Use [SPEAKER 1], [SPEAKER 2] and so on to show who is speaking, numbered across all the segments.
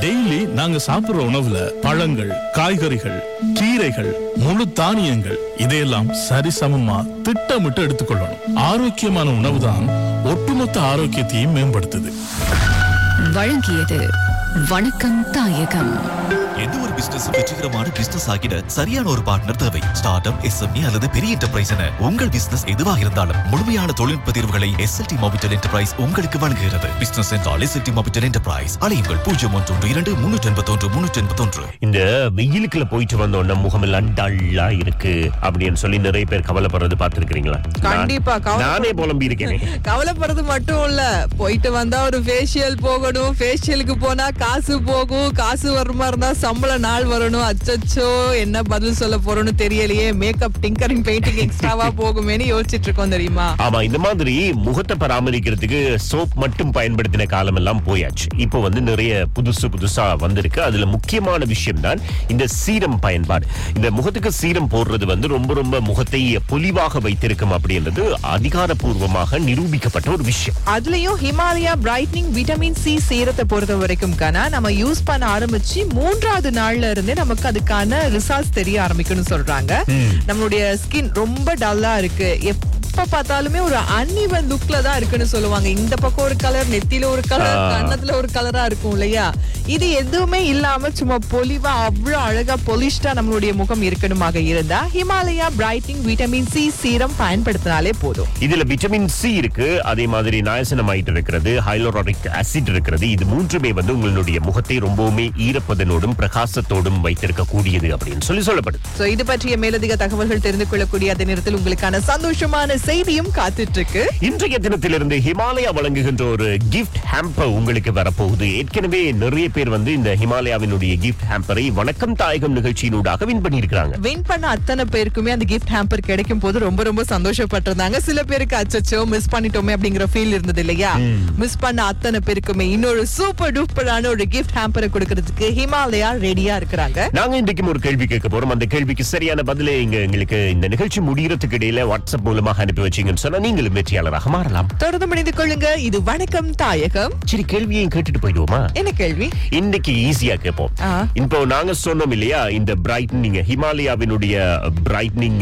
[SPEAKER 1] Daily நாங்க சாப்பிடுற உணவுல பழங்கள் காய்கறிகள் கீரைகள் முழு தானியங்கள் இதையெல்லாம் சரிசமமா திட்டமிட்டு எடுத்துக்கொள்ளணும் ஆரோக்கியமான உணவுதான் ஒட்டுமொத்த ஆரோக்கியத்தையும் மேம்படுத்துது
[SPEAKER 2] வழங்கியது வணக்கம் தாயகம்
[SPEAKER 3] எந்த ஒரு பிசினஸ் வெற்றிகரமான பிசினஸ் ஆகிட சரியான ஒரு பார்ட்னர் தேவை ஸ்டார்ட் அப் எஸ்எம்இ அல்லது பெரிய என்டர்பிரைஸ் என உங்கள் பிசினஸ் எதுவாக இருந்தாலும் முழுமையான தொழில்நுட்ப தீர்வுகளை எஸ்எல்டி மொபிட்டல் என்டர்பிரைஸ் உங்களுக்கு வழங்குகிறது பிசினஸ் என்றால் எஸ்எல்டி மொபிட்டல் என்டர்பிரைஸ் அழையுங்கள் பூஜ்ஜியம் ஒன்று ஒன்று இரண்டு முன்னூற்றி எண்பத்தொன்று முன்னூற்றி எண்பத்தொன்று
[SPEAKER 4] இந்த வெயிலுக்குள்ள போயிட்டு வந்தோம்னா முகமெல்லாம் டல்லா இருக்கு அப்படின்னு சொல்லி நிறைய பேர் கவலைப்படுறது பார்த்திருக்கீங்களா
[SPEAKER 5] கண்டிப்பா, கவலை-
[SPEAKER 4] நானே புலம்பி இருக்கேனே
[SPEAKER 5] கவலைப்படுறது மட்டும் இல்ல போயிட்டு வந்தா ஒரு ஃபேஷியல் போகணும் ஃபேஷியலுக்கு போனா காசு போகும் காசு வர மாதிரி இருந்தா சம்பள நாள் வரணும் அச்சச்சோ என்ன பதில் சொல்ல போறோம்னு தெரியலையே மேக்கப் டிங்கரிங் பெயிண்டிங் எக்ஸ்ட்ராவா போகுமேன்னு யோசிச்சுட்டு இருக்கோம் தெரியுமா
[SPEAKER 4] ஆமா இந்த மாதிரி முகத்தை பராமரிக்கிறதுக்கு சோப் மட்டும் பயன்படுத்தின காலம் எல்லாம் போயாச்சு இப்போ வந்து நிறைய புதுசு புதுசா வந்திருக்கு அதுல முக்கியமான விஷயம் தான் இந்த சீரம் பயன்பாடு இந்த முகத்துக்கு சீரம் போடுறது வந்து ரொம்ப ரொம்ப முகத்தை பொலிவாக வைத்திருக்கும் அப்படின்றது அதிகாரப்பூர்வமாக நிரூபிக்கப்பட்ட ஒரு விஷயம்
[SPEAKER 5] அதுலயும் ஹிமாலயா பிரைட்னிங் விட்டமின் சி சீரத்தை பொறுத்த வரைக்கும் கானா நம்ம யூஸ் பண்ண ஆரம்பிச்சு மூன்றாவது நாள்ல இருந்தே நமக்கு அதுக்கான ரிசல்ட்ஸ் தெரிய ஆரம்பிக்கும்னு சொல்றாங்க நம்மளுடைய ஸ்கின் ரொம்ப டல்லா இருக்கு எப்ப பார்த்தாலுமே ஒரு அன்இவன் லுக்ல தான் இருக்குன்னு சொல்லுவாங்க இந்த பக்கம் ஒரு கலர் நெத்தியில ஒரு கலர்
[SPEAKER 4] ஆ.
[SPEAKER 5] கண்ணத்துல ஒரு கலரா இருக்கும் இல்லையா இது எதுவுமே இல்லாம சும்மா பொலிவா அவ்வளவு அழகா பொலிஷ்டா நம்மளுடைய முகம் இருக்கணுமாக இருந்தா Himalaya brightening vitamin C serum பயன்படுத்தினாலே போதும்
[SPEAKER 4] இதுல விட்டமின் சி இருக்கு அதே மாதிரி நயசனமைட் இருக்கிறது ஹைலோரானிக் ஆசிட் இருக்கிறது இது மூன்றுமே வந்து உங்களுடைய முகத்தை ரொம்பவுமே ஈரப்பதனோடும் பிரகாசத்தோடும் வைத்திருக்க கூடியது அப்படின்னு சொல்லி சொல்லப்படுது
[SPEAKER 5] சோ இது பற்றிய மேலதிக தகவல்கள் தெரிந்து கொள்ளக்கூடிய அதே நேரத்தில் உங்களுக்கான சந்தோஷமான செய்தியும் காத்துட்டு இருக்கு
[SPEAKER 4] இன்றைய தினத்திலிருந்து ஹிமாலயா வழங்குகின்ற ஒரு கிஃப்ட் ஹேம்பர் உங்களுக்கு வரப்போகுது ஏற்கனவே நிறைய பேர் வந்து இந்த ஹிமாலயாவினுடைய கிஃப்ட் ஹேம்பரை வணக்கம் தாயகம் நிகழ்ச்சியினூடாக வின் பண்ணியிருக்கிறாங்க
[SPEAKER 5] வின் பண்ண அத்தனை பேருக்குமே அந்த கிஃப்ட் ஹேம்பர் கிடைக்கும் போது ரொம்ப ரொம்ப சந்தோஷப்பட்டிருந்தாங்க சில பேருக்கு அச்சச்சோ மிஸ் பண்ணிட்டோமே அப்படிங்கிற ஃபீல் இருந்தது இல்லையா மிஸ் பண்ண அத்தனை பேருக்குமே இன்னொரு சூப்பர் டூப்பரான ஒரு கிஃப்ட் ஹேம்பரை கொடுக்கறதுக்கு ஹிமாலயா ரெடியா இருக்கிறாங்க
[SPEAKER 4] நாங்க இன்றைக்கும் ஒரு கேள்வி கேட்க போறோம் அந்த கேள்விக்கு சரியான பதிலை இங்க எங்களுக்கு இந்த நிகழ்ச்சி முடியறதுக்கு இடையில வாட்ஸ்அப் மூலமாக அனுப்பி வச்சீங்கன்னு சொன்னா நீங்களும் வெற்றியாளராக மாறலாம்
[SPEAKER 5] தொடர்ந்து மணிந்து கொள்ளுங்க இது வணக்கம் தாயகம்
[SPEAKER 4] சரி கேள்வியையும் கேட்டுட்டு போயிடுவோமா
[SPEAKER 5] என்ன கேள்வி
[SPEAKER 4] இன்னைக்கு ஈஸியா கேட்போம்
[SPEAKER 5] ஆ.
[SPEAKER 4] இப்போ நாங்க சொன்னோம் இல்லையா இந்த பிரைட்னிங் ஹிமாலயாவினுடைய பிரைட்னிங்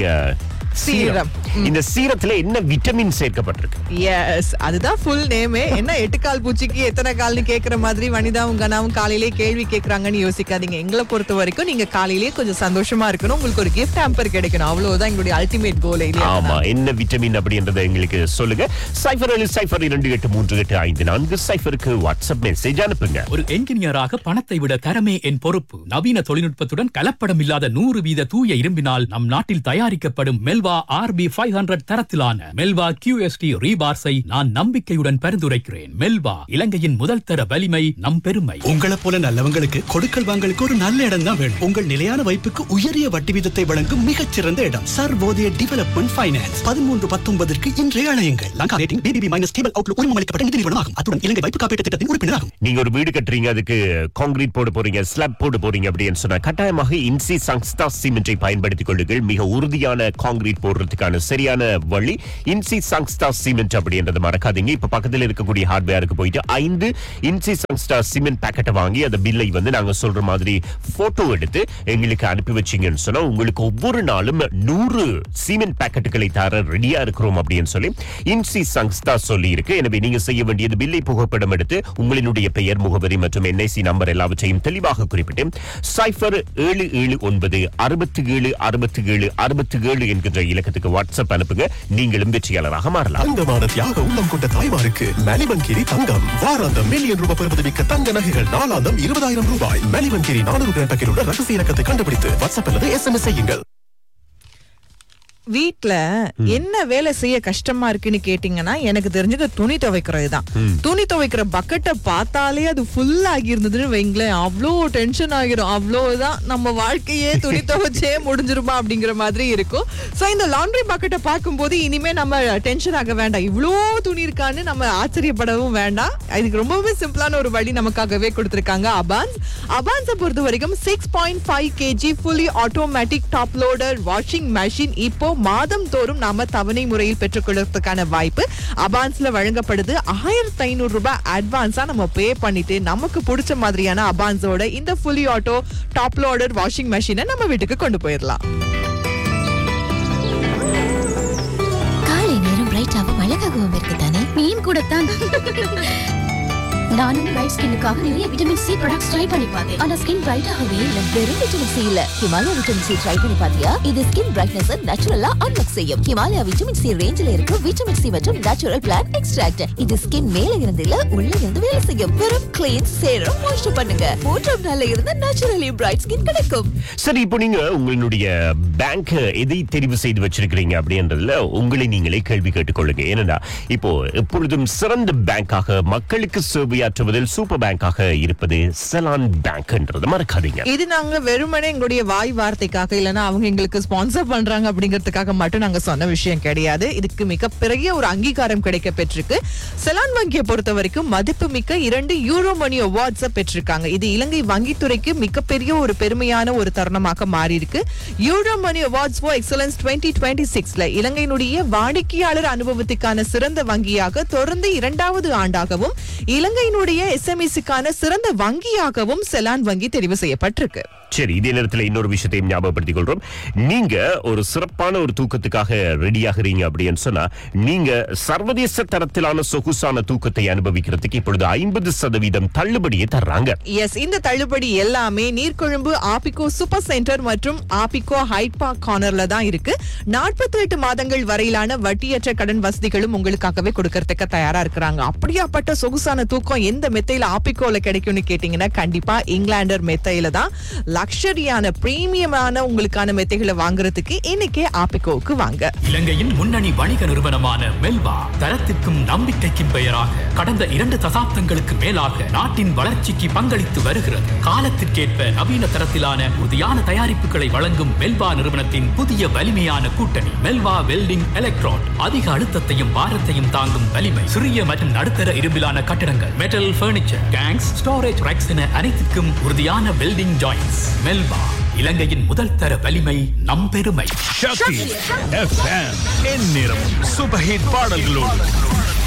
[SPEAKER 5] சீரம்.
[SPEAKER 4] இந்த சீரத்துல என்ன விட்டமின் சேர்க்கப்பட்டிருக்கு
[SPEAKER 5] எஸ் அதுதான் ஃபுல் நேமே என்ன எட்டு கால் பூச்சிக்கு எத்தனை கால்னு கேக்குற மாதிரி வனிதாவும் கனாவும் காலையிலே கேள்வி கேக்குறாங்கன்னு யோசிக்காதீங்க எங்களை பொறுத்த வரைக்கும் நீங்க காலையிலேயே கொஞ்சம் சந்தோஷமா இருக்கணும் உங்களுக்கு ஒரு கிஃப்ட் ஹேம்பர் கிடைக்கணும் அவ்வளவுதான் எங்களுடைய அல்டிமேட் கோல்
[SPEAKER 4] ஆமா என்ன விட்டமின் அப்படின்றத எங்களுக்கு சொல்லுங்க சைஃபர் ஏழு சைஃபர் இரண்டு எட்டு மூன்று எட்டு ஐந்து நான்கு சைஃபருக்கு வாட்ஸ்அப் மெசேஜ் அனுப்புங்க
[SPEAKER 6] ஒரு என்ஜினியராக பணத்தை விட தரமே என் பொறுப்பு நவீன தொழில்நுட்பத்துடன் கலப்படம் இல்லாத நூறு வீத தூய இரும்பினால் நம் நாட்டில் தயாரிக்கப்படும் மெல்வா ஆர்பி ஃபைவ் ஹண்ட்ரட் தரத்திலான மெல்வா கியூஎஸ்டி ரீபார்ஸை நான் நம்பிக்கையுடன் பரிந்துரைக்கிறேன் மெல்வா இலங்கையின் முதல் தர வலிமை நம் பெருமை
[SPEAKER 7] உங்களை போல நல்லவங்களுக்கு கொடுக்கல் வாங்கலுக்கு ஒரு நல்ல இடம் தான் வேணும் உங்கள் நிலையான வைப்புக்கு உயரிய வட்டி வீதத்தை வழங்கும் மிகச்சிறந்த இடம் சர்வோதய டெவலப்மெண்ட் ஃபைனான்ஸ் பதிமூன்று பத்தொன்பதற்கு இன்றே அழையுங்கள் Lanka rating BBB minus stable outlook உரிமம் அளிக்கப்பட்ட நிதி நிறுவனமாகும் அத்துடன் இலங்கை வைப்பு காப்பீட்டு திட்டத்தின் உறுப்பினராகும்
[SPEAKER 4] நீங்க ஒரு வீடு கட்டுறீங்க அதுக்கு கான்கிரீட் போட போறீங்க ஸ்லாப் போட போறீங்க அப்படின்னு சொன்னா கட்டாயமாக இன்சி சங்ஸ்தா சிமெண்டை பயன்படுத்திக் கொள்ளுங்கள் மிக உறுதியான கான்கிரீட் போடுறதுக்கான சரியான வழி இன்சி சங்ஸ்தா சிமெண்ட் அப்படின்றத மறக்காதீங்க இப்ப பக்கத்துல இருக்கக்கூடிய ஹார்ட்வேருக்கு போயிட்டு ஐந்து இன்சி சங்ஸ்தா சிமெண்ட் பேக்கெட்டை வாங்கி அந்த பில்லை வந்து நாங்க சொல்ற மாதிரி போட்டோ எடுத்து எங்களுக்கு அனுப்பி வச்சீங்கன்னு சொன்னா உங்களுக்கு ஒவ்வொரு நாளும் நூறு சிமெண்ட் பேக்கெட்டுகளை தர ரெடியா இருக்கிறோம் அப்படின்னு சொல்லி இன்சி சங்ஸ்தா சொல்லி இருக்கு எனவே நீங்க செய்ய வேண்டியது பில்லை புகைப்படம் எடுத்து உங்களினுடைய பெயர் முகவரி மற்றும் என்ஐசி நம்பர் எல்லாவற்றையும் தெளிவாக குறிப்பிட்டு சைஃபர் ஏழு ஏழு ஒன்பது அறுபத்தி ஏழு அறுபத்தி ஏழு அறுபத்தி ஏழு என்கின்ற இலக்கத்துக்கு வாட்ஸ்அப் அனுப்புங்க நீங்களும் வெற்றியாளராக மாறலாம்
[SPEAKER 8] தங்கமான தியாக உள்ளம் கொண்ட தாய்மாருக்கு மலிவன்கிரி தங்கம் வாராந்தம் மில்லியன் ரூபாய் பெறுவது மிக்க தங்க நகைகள் நாளாந்தம் இருபதாயிரம் ரூபாய் மலிவன்கிரி நானூறு கிராம் பேக்கில் உள்ள ரகசிய இலக்கத்தை கண்டுபிடித்து வாட்ஸ்அப் அல்லது எஸ்எம்எஸ் செய்யுங்கள்
[SPEAKER 5] வீட்ல என்ன வேலை செய்ய கஷ்டமா இருக்குன்னு கேட்டீங்கன்னா எனக்கு தெரிஞ்சது துணி துவைக்கிறது தான் துணி துவைக்கிற பக்கெட்டை பார்த்தாலே அது ஃபுல் ஆகி இருந்ததுன்னு வைங்களேன் அவ்வளோ டென்ஷன் ஆகிரும் அவ்வளவுதான் நம்ம வாழ்க்கையே துணி துவைச்சே முடிஞ்சிருமா அப்படிங்கிற மாதிரி இருக்கும் சோ இந்த லாண்ட்ரி பக்கெட்டை பார்க்கும்போது இனிமே நம்ம டென்ஷன் ஆக வேண்டாம் இவ்வளோ துணி இருக்கான்னு நம்ம ஆச்சரியப்படவும் வேண்டாம் இதுக்கு ரொம்பவே சிம்பிளான ஒரு வழி நமக்காகவே கொடுத்திருக்காங்க அபான்ஸ் அபான்ஸை பொறுத்த வரைக்கும் six point five KG fully automatic top loader washing machine இப்போ மாதம் தோறும் நாம தவணை முறையில் பெற்றுக்கொள்றதுக்கான வாய்ப்பு அபான்ஸ்ல வழங்கப்படுது ஆயிரத்தி ஐநூறு ரூபாய் அட்வான்ஸா நம்ம பே பண்ணிட்டு நமக்கு பிடிச்ச மாதிரியான அபான்ஸோட இந்த fully auto top loader washing மெஷினை நம்ம வீட்டுக்கு கொண்டு போயிடலாம்
[SPEAKER 9] காலை நேரம் பிரைட்டாகவும் அழகாகவும் இருக்கு தானே மீன் கூட தான் நானும் பிரைட் ஸ்கின்னுக்காக நிறைய விட்டமின் சி ப்ராடக்ட்ஸ் ட்ரை பண்ணி பார்த்தேன் ஆனா ஸ்கின் பிரைட்டாகவே இல்ல வெறும் விட்டமின் சி இல்ல ஹிமாலயா விட்டமின் சி ட்ரை பண்ணி பாத்தியா இது ஸ்கின் பிரைட்னஸ் நேச்சுரலா அன்லாக் செய்யும் ஹிமாலயா விட்டமின் சி ரேஞ்சில இருக்கு விட்டமின் சி மற்றும் நேச்சுரல் பிளான்ட் எக்ஸ்ட்ராக்ட் இது ஸ்கின் மேல இருந்து இல்ல உள்ள இருந்து வேலை செய்யும் வெறும் கிளீன் சேரும் மாய்ஸ்சர் பண்ணுங்க மூன்றாம் நாள்ல இருந்து நேச்சுரலி பிரைட் ஸ்கின் கிடைக்கும்
[SPEAKER 4] சரி இப்போ நீங்க உங்களுடைய பேங்க் எதை தெரிவு செய்து வச்சிருக்கிறீங்க அப்படின்றதுல உங்களை நீங்களே கேள்வி கேட்டுக்கொள்ளுங்க ஏன்னா இப்போ எப்பொழுதும் சிறந்த பேங்காக மக்களுக்கு சேவையாற்றுவதில் சூப்பர் பேங்காக இருப்பது செலான் பேங்க்ன்றது மறக்காதீங்க
[SPEAKER 5] இது நாங்க வெறுமனே எங்களுடைய வாய் வார்த்தைக்காக இல்லைன்னா அவங்க எங்களுக்கு ஸ்பான்சர் பண்றாங்க அப்படிங்கிறதுக்காக மட்டும் நாங்க சொன்ன விஷயம் கிடையாது இதுக்கு மிகப்பெரிய ஒரு அங்கீகாரம் கிடைக்க பெற்றிருக்கு செலான் வங்கியை பொறுத்த வரைக்கும் மதிப்பு மிக்க இரண்டு யூரோ மணி அவார்ட்ஸை பெற்றிருக்காங்க இது இலங்கை வங்கித்துறைக்கு மிகப்பெரிய ஒரு பெருமையான ஒரு தருணமாக மாறி இருக்கு euro money awards for excellence twenty twenty சிக்ஸ்ல இலங்கையினுடைய வாடிக்கையாளர் அனுபவத்துக்கான சிறந்த வங்கியாக தொடர்ந்து இரண்டாவது ஆண்டாகவும் இலங்கையினுடைய எஸ்எம்இஸுக்கான சிறந்த வங்கியாகவும் செலான் வங்கி தெரிவு செய்யப்பட்டிருக்கு
[SPEAKER 4] சரி இதே நேரத்தில் இன்னொரு விஷயத்தையும் ஞாபகப்படுத்திக் கொள்றோம் நீங்க ஒரு சிறப்பான ஒரு தூக்கத்துக்காக ரெடியாகிறீங்க அப்படின்னு சொன்னா நீங்க சர்வதேச தரத்திலான சொகுசான தூக்கத்தை அனுபவிக்கிறதுக்கு இப்பொழுது ஐம்பது சதவீதம் தள்ளுபடியை தர்றாங்க
[SPEAKER 5] எஸ் இந்த தள்ளுபடி எல்லாமே நீர்கொழும்பு ஆபிகோ சூப்பர் சென்டர் மற்றும் ஆபிகோ ஹைட் பார்க் கார்னர்ல தான் இருக்கு நாற்பத்தி எட்டு மாதங்கள் வரையிலான வட்டியற்ற கடன் வசதிகளும் உங்களுக்காகவே கொடுக்கறதுக்கு தயாரா இருக்கிறாங்க அப்படியாப்பட்ட சொகுசான தூக்கம் எந்த மெத்தையில ஆபிகோல கிடைக்கும்னு கேட்டீங்கன்னா கண்டிப்பா இங்கிலாண்டர் மெத்தையில தான் லக்ஷரியான பிரீமியமான உங்களுக்கான மெத்தைகளை வாங்குறதுக்கு இன்னைக்கே ஆபிகோவுக்கு வாங்க
[SPEAKER 6] இலங்கையின் முன்னணி வணிக நிறுவனமான மெல்வா தரத்திற்கும் நம்பிக்கைக்கும் பெயராக கடந்த இரண்டு தசாப்தங்களுக்கு மேலாக நாட்டின் வளர்ச்சிக்கு பங்களித்து வருகிறது காலத்திற்கேற்ப நவீன தரத்திலான உறுதியான தயாரிப்புகளை வழங்கும் மெல்வா நிறுவனத்தின் புதிய வலிமையான கூட்டணி மெல்வா வெல்டிங் எலக்ட்ராட் அதிக அழுத்தத்தையும் பாரத்தையும் தாங்கும் வலிமை சிறிய மற்றும் நடுத்தர இரும்பிலான கட்டிடங்கள் மெட்டல் பர்னிச்சர் கேங்ஸ் ஸ்டோரேஜ் ரேக்ஸ் என அனைத்திற்கும் உறுதியான வெல்டிங் ஜாயின்ஸ் மெல்வா இலங்கையின் முதல் தர வலிமை நம் பெருமை
[SPEAKER 1] சக்தி எஃப்எம் எந்நிறம் சூப்பர் ஹிட் பாடல்களோடு